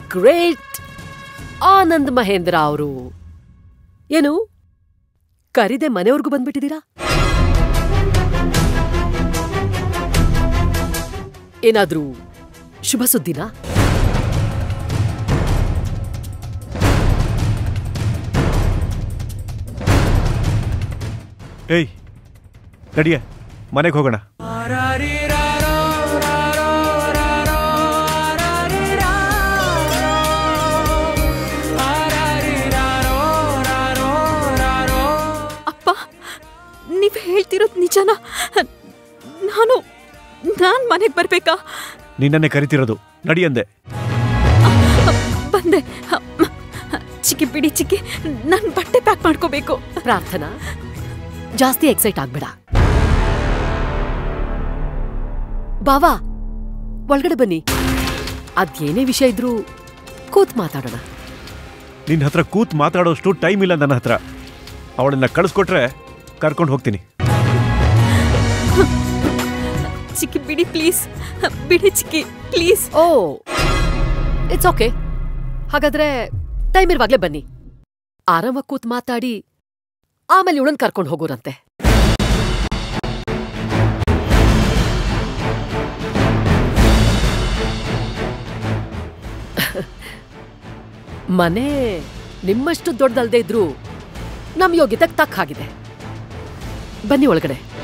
great Anand Mahendra ಅವರು ಏನು ಕರಿದೆ ಮನೆವರೆಗೂ ಬಂದ್ಬಿಟ್ಟಿದ್ದೀರಾ ಏನಾದ್ರೂ ಶುಭ ಸುದ್ದಿನಾ ಏಯ್ ನಡಿಯ ಮನೆಗೆ ಹೋಗೋಣ ಅಪ್ಪ ನೀವು ಹೇಳ್ತಿರೋದು ನಿಜನಾ ನಾನು ನಾನು ಮನೆಗೆ ಬರ್ಬೇಕಾ ನಿನ್ನನ್ನೇ ಕರಿತಿರೋದು ನಡಿ ಅಂದೆ ಬಂದೆ ಚಿಕ್ಕಿ ಬಿಡಿ ಚಿಕ್ಕಿ ನನ್ನ ಬಟ್ಟೆ ಪ್ಯಾಕ್ ಮಾಡ್ಕೋಬೇಕು ಪ್ರಾರ್ಥನಾ ಜಾಸ್ತಿ ಎಕ್ಸೈಟ್ ಆಗ್ಬೇಡ ಬಾವಾ ಒಳಗಡೆ ಬನ್ನಿ ಅದೇನೇ ವಿಷಯ ಇದ್ರೂ ಕೂತ್ ಮಾತಾಡೋಣ ನಿನ್ನ ಹತ್ರ ಕೂತ್ ಮಾತಾಡೋಷ್ಟು ಟೈಮ್ ಇಲ್ಲ ನನ್ನ ಹತ್ರ ಅವಳನ್ನ ಕಳಿಸ್ಕೊಟ್ರೆ ಕರ್ಕೊಂಡು ಹೋಗ್ತೀನಿ ಚಿಕ್ಕಿ ಬಿಡಿ ಪ್ಲೀಸ್ ಬಿಡಿ ಚಿಕ್ಕಿ ಪ್ಲೀಸ್ ಓ ಇಟ್ಸ್ ಓಕೆ ಹಾಗಾದ್ರೆ ಟೈಮ್ ಇರುವಾಗ್ಲೇ ಬನ್ನಿ ಆರಾಮಾಗಿ ಕೂತ್ ಮಾತಾಡಿ ಆಮೇಲೆ ಇವಳನ್ ಕರ್ಕೊಂಡು ಹೋಗೋರಂತೆ ಮನೆ ನಿಮ್ಮಷ್ಟು ದೊಡ್ಡದಲ್ದೇ ಇದ್ರೂ ನಮ್ ಯೋಗ್ಯತೆಗೆ ತಕ್ಕ ಹಾಗಿದೆ ಬನ್ನಿ ಒಳಗಡೆ